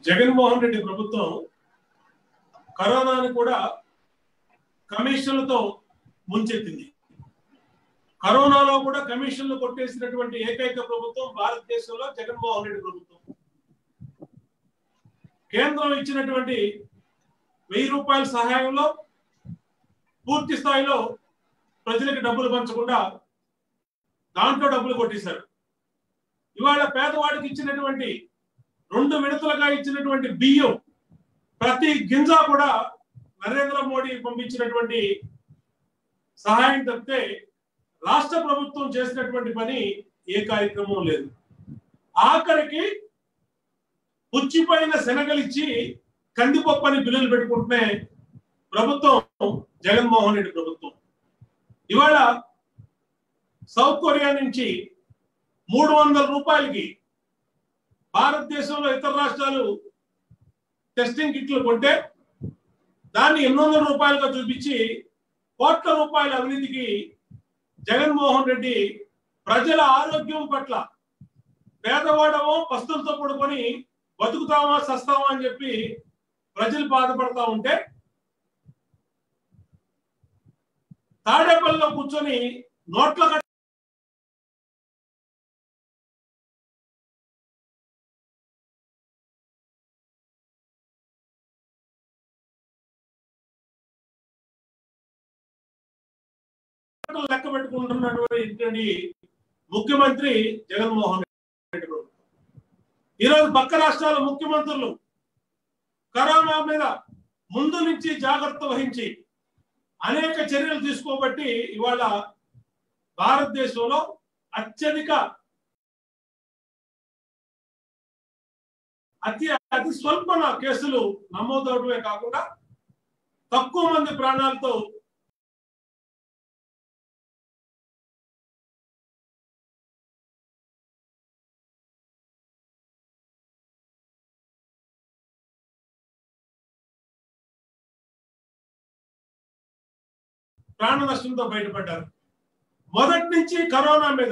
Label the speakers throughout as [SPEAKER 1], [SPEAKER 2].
[SPEAKER 1] జగన్మోహన్ రెడ్డి ప్రభుత్వం కరోనాను కూడా కమిషన్లతో ముంచెత్తింది కరోనాలో కూడా కమిషన్లు కొట్టేసినటువంటి ఏకైక ప్రభుత్వం భారతదేశంలో జగన్మోహన్ రెడ్డి ప్రభుత్వం కేంద్రం ఇచ్చినటువంటి వెయ్యి రూపాయల సహాయంలో పూర్తి స్థాయిలో ప్రజలకు డబ్బులు పంచకుండా దాంట్లో డబ్బులు కొట్టేశారు ఇవాళ పేదవాడికి ఇచ్చినటువంటి రెండు విడతలుగా ఇచ్చినటువంటి బియ్యం ప్రతి గింజ కూడా నరేంద్ర మోడీ పంపించినటువంటి సహాయం తప్పితే రాష్ట్ర ప్రభుత్వం చేసినటువంటి పని ఏ కార్యక్రమం లేదు ఆఖరికి పుచ్చిపోయిన శనగలిచ్చి కందిపప్పని బిల్లులు పెట్టుకుంటునే ప్రభుత్వం జగన్మోహన్ రెడ్డి ప్రభుత్వం ఇవాళ సౌత్ కొరియా నుంచి మూడు వందల రూపాయలకి భారతదేశంలో ఇతర రాష్ట్రాలు టెస్టింగ్ కిట్లు కొంటే దాన్ని ఎనిమిది వందల రూపాయలుగా చూపించి కోట్ల రూపాయల అవినీతికి జగన్మోహన్ రెడ్డి ప్రజల ఆరోగ్యం పట్ల పేదవాడమో పస్తులతో పడుకొని బతుకుతామా సస్తామా అని చెప్పి ప్రజలు బాధపడతా ఉంటే తాడేపల్లిలో కూర్చొని నోట్ల కట్ట లెక్క పెట్టుకుంటున్నటువంటి ముఖ్యమంత్రి జగన్మోహన్ రెడ్డి ప్రభుత్వం ఈరోజు పక్క రాష్ట్రాల ముఖ్యమంత్రులు కరోనా మీద ముందు నుంచి జాగ్రత్త వహించి అనేక చర్యలు తీసుకోబట్టి ఇవాళ భారతదేశంలో అత్యధిక అతి అతి స్వల్పన కేసులు నమోదవడమే కాకుండా తక్కువ మంది ప్రాణాలతో ప్రాణ నష్టంతో బయటపడ్డారు మొదటి నుంచి కరోనా మీద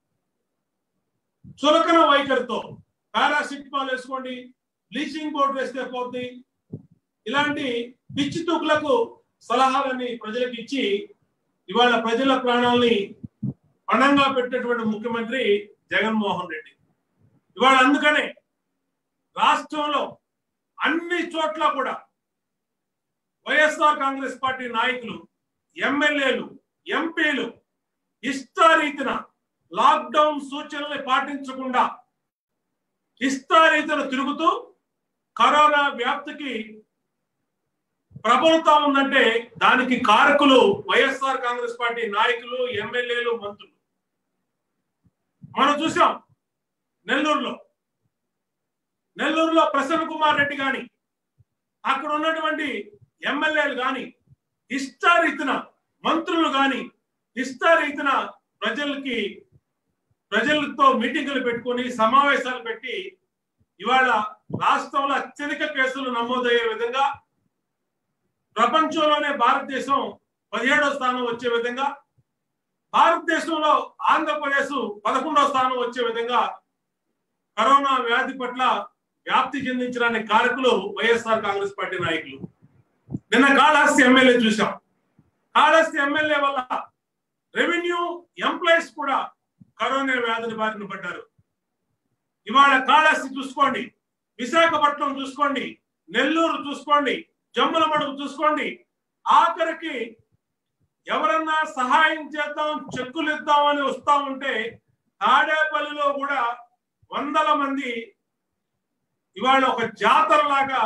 [SPEAKER 1] చులకన వైఖరితో పారాసిటమాల్ వేసుకోండి బ్లీచింగ్ పౌడర్ వేస్తే పోతుంది ఇలాంటి పిచ్చి తూకులకు సలహాలని ప్రజలకు ఇచ్చి ఇవాళ ప్రజల ప్రాణాలని పణంగా పెట్టినటువంటి ముఖ్యమంత్రి జగన్మోహన్ రెడ్డి ఇవాళ అందుకనే రాష్ట్రంలో అన్ని చోట్ల కూడా వైఎస్ఆర్ కాంగ్రెస్ పార్టీ నాయకులు ఎమ్మెల్యేలు ఎంపీలు ఇష్టారీతిన లాక్డౌన్ సూచనల్ని పాటించకుండా ఇష్టారీతిన తిరుగుతూ కరోనా వ్యాప్తికి ప్రబలుతా ఉందంటే దానికి కారకులు వైఎస్ఆర్ కాంగ్రెస్ పార్టీ నాయకులు ఎమ్మెల్యేలు మంత్రులు మనం చూసాం నెల్లూరులో నెల్లూరులో ప్రసన్న కుమార్ రెడ్డి గాని అక్కడ ఉన్నటువంటి ఎమ్మెల్యేలు గాని ఇష్టారీతిన మంత్రులు గాని ఇష్టారీతిన ప్రజలకి ప్రజలతో మీటింగులు పెట్టుకొని సమావేశాలు పెట్టి ఇవాళ రాష్ట్రంలో అత్యధిక కేసులు నమోదయ్యే విధంగా ప్రపంచంలోనే భారతదేశం పదిహేడో స్థానం వచ్చే విధంగా భారతదేశంలో ఆంధ్రప్రదేశ్ పదకొండో స్థానం వచ్చే విధంగా కరోనా వ్యాధి పట్ల వ్యాప్తి చెందించడానికి కారకులు వైఎస్ఆర్ కాంగ్రెస్ పార్టీ నాయకులు నిన్న కాళహస్తి ఎమ్మెల్యే చూసాం కాళహస్తి ఎమ్మెల్యే వల్ల రెవెన్యూ ఎంప్లాయీస్ కూడా కరోనా వ్యాధిని బారిన పడ్డారు ఇవాళ కాళహస్తి చూసుకోండి విశాఖపట్నం చూసుకోండి నెల్లూరు చూసుకోండి జమ్ముల మడుగు చూసుకోండి ఆఖరికి ఎవరన్నా సహాయం చేద్దాం చెక్కులు ఇద్దామని వస్తా ఉంటే తాడేపల్లిలో కూడా వందల మంది ఇవాళ ఒక జాతర లాగా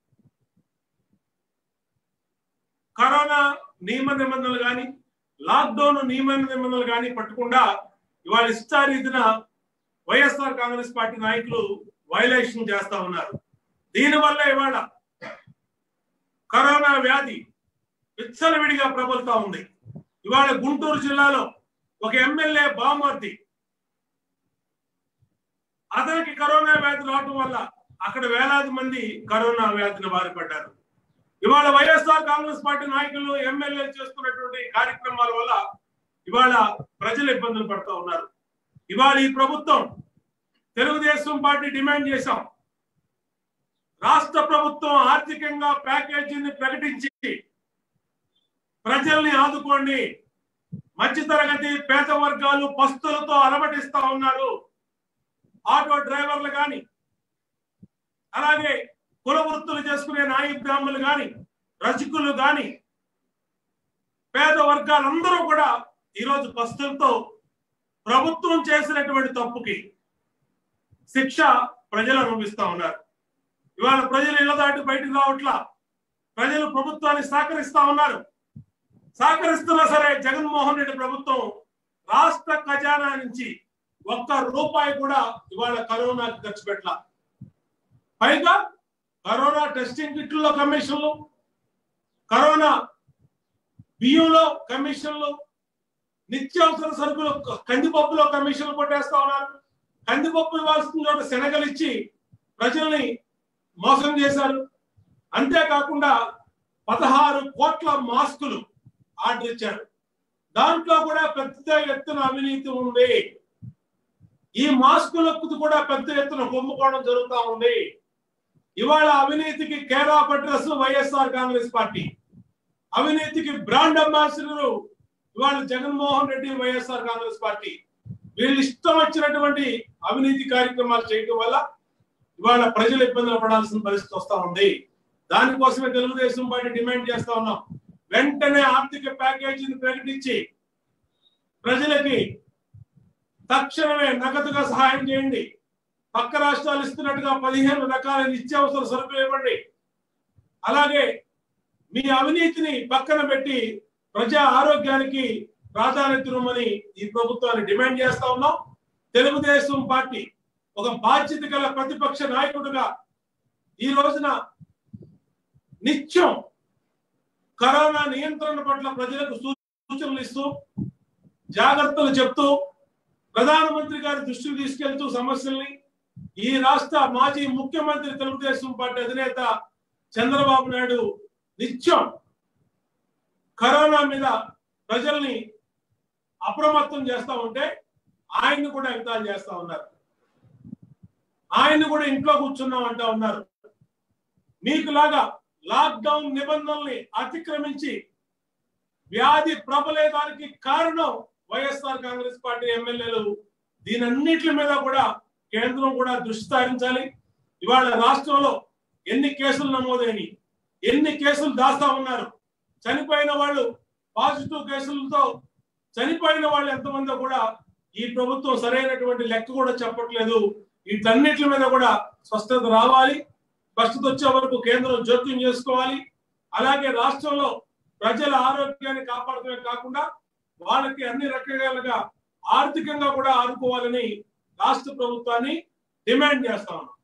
[SPEAKER 1] కరోనా నియమ నిబంధనలు కానీ లాక్డౌన్ నియమ నిబంధనలు కానీ పట్టకుండా ఇవాళ ఇష్టారీతిన వైఎస్ఆర్ కాంగ్రెస్ పార్టీ నాయకులు వైలేషన్ చేస్తా ఉన్నారు దీనివల్ల ఇవాళ కరోనా వ్యాధి విచ్చలవిడిగా ప్రబలుతా ఉంది ఇవాళ గుంటూరు జిల్లాలో ఒక ఎమ్మెల్యే బామర్ది అతనికి కరోనా వ్యాధి రావటం వల్ల అక్కడ వేలాది మంది కరోనా వ్యాధిని బారిపడ్డారు ఇవాళ వైఎస్ఆర్ కాంగ్రెస్ పార్టీ నాయకులు ఎమ్మెల్యేలు చేస్తున్నటువంటి కార్యక్రమాల వల్ల ఇవాళ ప్రజలు ఇబ్బందులు పడుతూ ఉన్నారు ఇవాళ ఈ ప్రభుత్వం తెలుగుదేశం పార్టీ డిమాండ్ చేశాం రాష్ట్ర ప్రభుత్వం ఆర్థికంగా ప్యాకేజీని ప్రకటించి ప్రజల్ని ఆదుకోండి మధ్యతరగతి పేద వర్గాలు పస్తులతో అలమటిస్తా ఉన్నారు ఆటో డ్రైవర్లు కానీ అలాగే కుల వృత్తులు చేసుకునే నాయి బ్రాహ్మణులు కానీ రజకులు కానీ పేద వర్గాలందరూ కూడా ఈరోజు పస్తులతో ప్రభుత్వం చేసినటువంటి తప్పుకి శిక్ష ప్రజలు అనుభవిస్తా ఉన్నారు ఇవాళ ప్రజలు ఇళ్ల దాటి బయటకు రావట్లా ప్రజలు ప్రభుత్వాన్ని సహకరిస్తా ఉన్నారు సహకరిస్తున్నా సరే జగన్మోహన్ రెడ్డి ప్రభుత్వం రాష్ట్ర ఖజానా నుంచి ఒక్క రూపాయి కూడా ఇవాళ కరోనాకి ఖర్చు పెట్టాల పైగా కరోనా టెస్టింగ్ కిట్లలో కమిషన్లు కరోనా బియ్యంలో కమిషన్లు నిత్యావసర సరుకులు కందిపప్పులో కమిషన్లు కొట్టేస్తా ఉన్నారు కందిపప్పు ఇవ్వాల్సిన చోట శనగలు ఇచ్చి ప్రజల్ని మోసం చేశారు అంతేకాకుండా పదహారు కోట్ల మాస్కులు ఆర్డర్ ఇచ్చారు దాంట్లో కూడా పెద్ద ఎత్తున అవినీతి ఉంది ఈ మాస్కులకు కూడా పెద్ద ఎత్తున కుంభకోణం జరుగుతా ఉంది ఇవాళ అవినీతికి care of address YSR Congress party అవినీతికి బ్రాండ్ అంబాసిడర్ ఇవాళ Jaganmohan Reddy YSR Congress party వీళ్ళు ఇష్టం వచ్చినటువంటి అవినీతి కార్యక్రమాలు చేయడం వల్ల ఇవాళ ప్రజలు ఇబ్బందులు పడాల్సిన పరిస్థితి వస్తా ఉంది దానికోసమే తెలుగుదేశం పార్టీ డిమాండ్ చేస్తా ఉన్నాం వెంటనే ఆర్థిక ప్యాకేజీని ప్రకటించి ప్రజలకి తక్షణమే నగదుగా సహాయం చేయండి పక్క రాష్ట్రాలు ఇస్తున్నట్టుగా పదిహేను రకాల నిత్యావసర సరుకులు ఇవ్వండి అలాగే మీ అవినీతిని పక్కన పెట్టి ప్రజా ఆరోగ్యానికి ప్రాధాన్యత ఇవ్వమని ఈ ప్రభుత్వాన్ని డిమాండ్ చేస్తా ఉన్నాం తెలుగుదేశం పార్టీ ఒక బాధ్యత గల ప్రతిపక్ష నాయకుడిగా ఈ రోజున నిత్యం కరోనా నియంత్రణ పట్ల ప్రజలకు సూచనలు ఇస్తూ జాగ్రత్తలు చెప్తూ ప్రధానమంత్రి గారి దృష్టికి తీసుకెళ్తూ సమస్యల్ని ఈ రాష్ట్ర మాజీ ముఖ్యమంత్రి తెలుగుదేశం పార్టీ అధినేత చంద్రబాబు నాయుడు నిత్యం కరోనా మీద ప్రజల్ని అప్రమత్తం చేస్తా ఉంటే ఆయన్ని కూడా ఎగతాళి చేస్తా ఉన్నారు ఆయన్ని కూడా ఇంట్లో కూర్చున్నాం అంటా ఉన్నారు మీకులాగా లాక్డౌన్ నిబంధనల్ని అతిక్రమించి వ్యాధి ప్రబలేదానికి కారణం వైఎస్ఆర్ కాంగ్రెస్ పార్టీ ఎమ్మెల్యేలు దీనన్నిటి మీద కూడా కేంద్రం కూడా దృష్టి సారించాలి ఇవాళ రాష్ట్రంలో ఎన్ని కేసులు నమోదైనవి ఎన్ని కేసులు దాస్తా ఉన్నారు చనిపోయిన వాళ్ళు పాజిటివ్ కేసులతో చనిపోయిన వాళ్ళు ఎంతమందో కూడా ఈ ప్రభుత్వం సరైనటువంటి లెక్క కూడా చెప్పట్లేదు వీటన్నిటి మీద కూడా స్పష్టత రావాలి స్పష్టత వచ్చే వరకు కేంద్రం జోక్యం చేసుకోవాలి అలాగే రాష్ట్రంలో ప్రజల ఆరోగ్యాన్ని కాపాడటమే కాకుండా వాళ్ళకి అన్ని రకాలుగా ఆర్థికంగా కూడా ఆదుకోవాలని రాష్ట్ర ప్రభుత్వాన్ని డిమాండ్ చేస్తా ఉన్నాం